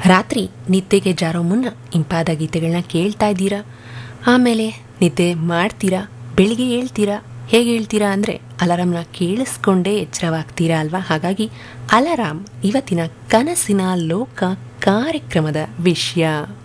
ರಾತ್ರಿ ನಿದ್ದೆಗೆ ಜಾರೋ ಮುನ್ನ ಇಂಪಾದ ಗೀತೆಗಳನ್ನ ಕೇಳ್ತಾ ಇದ್ದೀರಾ ಆಮೇಲೆ ನಿದ್ದೆ ಮಾಡ್ತೀರಾ ಬೆಳಿಗ್ಗೆ ಹೇಳ್ತೀರಾ ಹೇಗೆ ಹೇಳ್ತೀರಾ ಅಂದರೆ ಅಲಾರಾಮ್ನ ಕೇಳಿಸ್ಕೊಂಡೇ ಎಚ್ಚರವಾಗ್ತೀರಾ ಅಲ್ವಾ ಹಾಗಾಗಿ ಅಲಾರಾಮ್ ಇವತ್ತಿನ ಕನಸಿನ ಲೋಕ ಕಾರ್ಯಕ್ರಮದ ವಿಷಯ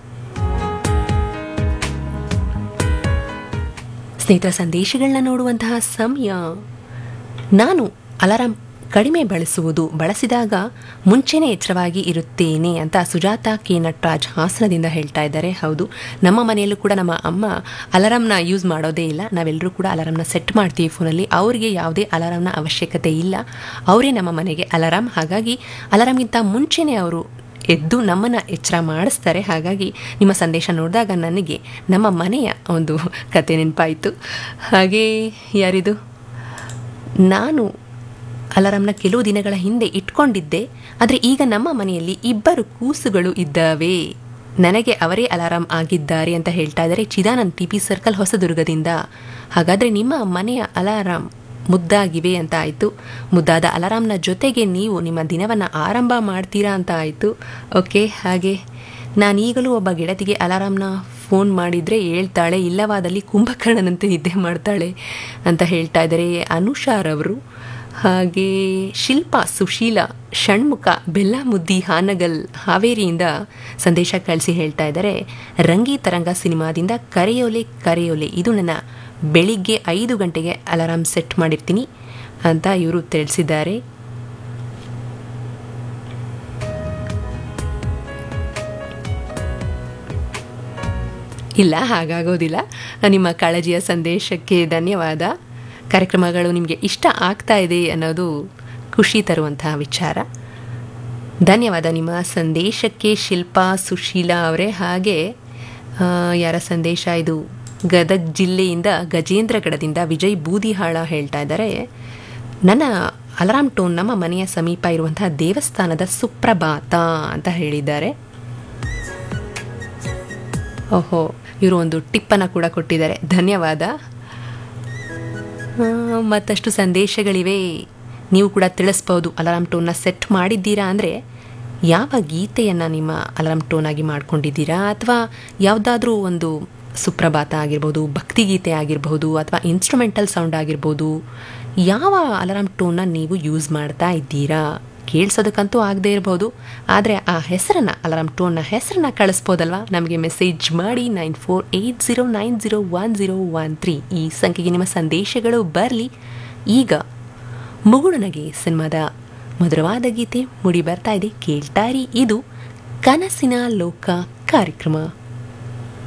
ಸ್ನೇಹಿತರ ಸಂದೇಶಗಳನ್ನ ನೋಡುವಂತಹ ಸಮಯ ನಾನು ಅಲಾರಾಮ್ ಕಡಿಮೆ ಬಳಸುವುದು ಬಳಸಿದಾಗ ಮುಂಚೆನೇ ಎಚ್ಚರವಾಗಿ ಇರುತ್ತೇನೆ ಅಂತ ಸುಜಾತ ಕೆ ನಟರಾಜ್ ಹಾಸನದಿಂದ ಹೇಳ್ತಾ ಇದ್ದಾರೆ ಹೌದು ನಮ್ಮ ಮನೆಯಲ್ಲೂ ಕೂಡ ನಮ್ಮ ಅಮ್ಮ ಅಲಾರಾಮ್ನ ಯೂಸ್ ಮಾಡೋದೇ ಇಲ್ಲ ನಾವೆಲ್ಲರೂ ಕೂಡ ಅಲಾರಾಮ್ನ ಸೆಟ್ ಮಾಡ್ತೀವಿ ಫೋನಲ್ಲಿ ಅವರಿಗೆ ಯಾವುದೇ ಅಲಾರಾಮ್ನ ಅವಶ್ಯಕತೆ ಇಲ್ಲ ಅವರೇ ನಮ್ಮ ಮನೆಗೆ ಅಲಾರಾಮ್ ಹಾಗಾಗಿ ಅಲಾರಾಮ್ಗಿಂತ ಮುಂಚೆನೇ ಅವರು ಎದ್ದು ನಮ್ಮನ್ನು ಎಚ್ಚರ ಮಾಡಿಸ್ತಾರೆ ಹಾಗಾಗಿ ನಿಮ್ಮ ಸಂದೇಶ ನೋಡಿದಾಗ ನನಗೆ ನಮ್ಮ ಮನೆಯ ಒಂದು ಕತೆ ನೆನಪಾಯಿತು ಹಾಗೇ ಯಾರಿದು ನಾನು ಅಲಾರಾಮ್ನ ಕೆಲವು ದಿನಗಳ ಹಿಂದೆ ಇಟ್ಕೊಂಡಿದ್ದೆ ಆದರೆ ಈಗ ನಮ್ಮ ಮನೆಯಲ್ಲಿ ಇಬ್ಬರು ಕೂಸುಗಳು ಇದ್ದಾವೆ ನನಗೆ ಅವರೇ ಅಲಾರಾಮ್ ಆಗಿದ್ದಾರೆ ಅಂತ ಹೇಳ್ತಾ ಇದ್ದಾರೆ ಚಿದಾನಂದ್ ಟಿ ಪಿ ಸರ್ಕಲ್ ಹೊಸದುರ್ಗದಿಂದ ಹಾಗಾದರೆ ನಿಮ್ಮ ಮನೆಯ ಅಲಾರಾಮ್ ಮುದ್ದಾಗಿವೆ ಅಂತ ಆಯಿತು ಮುದ್ದಾದ ಅಲಾರಾಮ್ನ ಜೊತೆಗೆ ನೀವು ನಿಮ್ಮ ದಿನವನ್ನು ಆರಂಭ ಮಾಡ್ತೀರಾ ಅಂತ ಆಯಿತು ಓಕೆ ಹಾಗೆ ನಾನೀಗಲೂ ಒಬ್ಬ ಗೆಳತಿಗೆ ಅಲಾರಾಮ್ನ ಫೋನ್ ಮಾಡಿದರೆ ಹೇಳ್ತಾಳೆ ಇಲ್ಲವಾದಲ್ಲಿ ಕುಂಭಕರ್ಣನಂತೆ ನಿದ್ದೆ ಮಾಡ್ತಾಳೆ ಅಂತ ಹೇಳ್ತಾ ಇದ್ದಾರೆ ಅನುಷಾರವರು ಹಾಗೆ ಶಿಲ್ಪ ಸುಶೀಲ ಷಣ್ಮುಖ ಬೆಲ್ಲಮುದ್ದಿ ಹಾನಗಲ್ ಹಾವೇರಿಯಿಂದ ಸಂದೇಶ ಕಳಿಸಿ ಹೇಳ್ತಾ ಇದ್ದಾರೆ ರಂಗಿ ತರಂಗ ಸಿನಿಮಾದಿಂದ ಕರೆಯೋಲೆ ಕರೆಯೋಲೆ ಇದು ನನ್ನ ಬೆಳಿಗ್ಗೆ ಐದು ಗಂಟೆಗೆ ಅಲಾರಾಮ್ ಸೆಟ್ ಮಾಡಿರ್ತೀನಿ ಅಂತ ಇವರು ತಿಳಿಸಿದ್ದಾರೆ ಇಲ್ಲ ಹಾಗಾಗೋದಿಲ್ಲ ನಿಮ್ಮ ಕಾಳಜಿಯ ಸಂದೇಶಕ್ಕೆ ಧನ್ಯವಾದ ಕಾರ್ಯಕ್ರಮಗಳು ನಿಮಗೆ ಇಷ್ಟ ಆಗ್ತಾ ಇದೆ ಅನ್ನೋದು ಖುಷಿ ತರುವಂತಹ ವಿಚಾರ ಧನ್ಯವಾದ ನಿಮ್ಮ ಸಂದೇಶಕ್ಕೆ ಶಿಲ್ಪಾ ಸುಶೀಲಾ ಅವರೇ ಹಾಗೆ ಆ, ಯಾರ ಸಂದೇಶ ಇದು ಗದಗ್ ಜಿಲ್ಲೆಯಿಂದ ಗಜೇಂದ್ರಗಡದಿಂದ ವಿಜಯ್ ಬೂದಿಹಾಳ ಹೇಳ್ತಾ ಇದ್ದಾರೆ ನನ್ನ ಅಲಾರಾಮ್ ಟೋನ್ ನಮ್ಮ ಮನೆಯ ಸಮೀಪ ಇರುವಂತಹ ದೇವಸ್ಥಾನದ ಸುಪ್ರಭಾತ ಅಂತ ಹೇಳಿದ್ದಾರೆ ಓಹೋ ಇವರು ಒಂದು ಟಿಪ್ಪನ್ನು ಕೂಡ ಕೊಟ್ಟಿದ್ದಾರೆ ಧನ್ಯವಾದ ಆ, ಮತ್ತಷ್ಟು ಸಂದೇಶಗಳಿವೆ ನೀವು ಕೂಡ ತಿಳಿಸ್ಬೋದು ಅಲಾರಾಮ್ ಟೋನ್ನ ಸೆಟ್ ಮಾಡಿದ್ದೀರಾ ಅಂದರೆ ಯಾವ ಗೀತೆಯನ್ನು ನಿಮ್ಮ ಅಲಾರಾಮ್ ಟೋನ್ ಆಗಿ ಮಾಡ್ಕೊಂಡಿದ್ದೀರಾ ಅಥವಾ ಯಾವುದಾದ್ರೂ ಒಂದು ಸುಪ್ರಭಾತ ಆಗಿರ್ಬೋದು ಭಕ್ತಿಗೀತೆ ಆಗಿರ್ಬೋದು ಅಥವಾ ಇನ್ಸ್ಟ್ರೂಮೆಂಟಲ್ ಸೌಂಡ್ ಆಗಿರ್ಬೋದು ಯಾವ ಅಲಾರಾಮ್ ಟೋನ್ನ ನೀವು ಯೂಸ್ ಮಾಡ್ತಾ ಇದ್ದೀರಾ ಕೇಳಿಸೋದಕ್ಕಂತೂ ಆಗದೆ ಇರ್ಬೋದು ಆದರೆ ಆ ಹೆಸರನ್ನು ಅಲಾರಾಮ್ ಟೋನ್ನ ಹೆಸರನ್ನ ಕಳಿಸ್ಬೋದಲ್ವಾ ನಮಗೆ ಮೆಸೇಜ್ ಮಾಡಿ nine four eight zero nine zero one zero one three ಈ ಸಂಖ್ಯೆಗೆ ನಿಮ್ಮ ಸಂದೇಶಗಳು ಬರಲಿ ಈಗ ಮುಗುಳುನಗೆ ಸಿನಿಮಾದ ಮಧುರವಾದ ಗೀತೆ ಮುಡಿ ಬರ್ತಾ ಇದೆ ಕೇಳ್ತಾರಿ ಇದು ಕನಸಿನ ಲೋಕ ಕಾರ್ಯಕ್ರಮ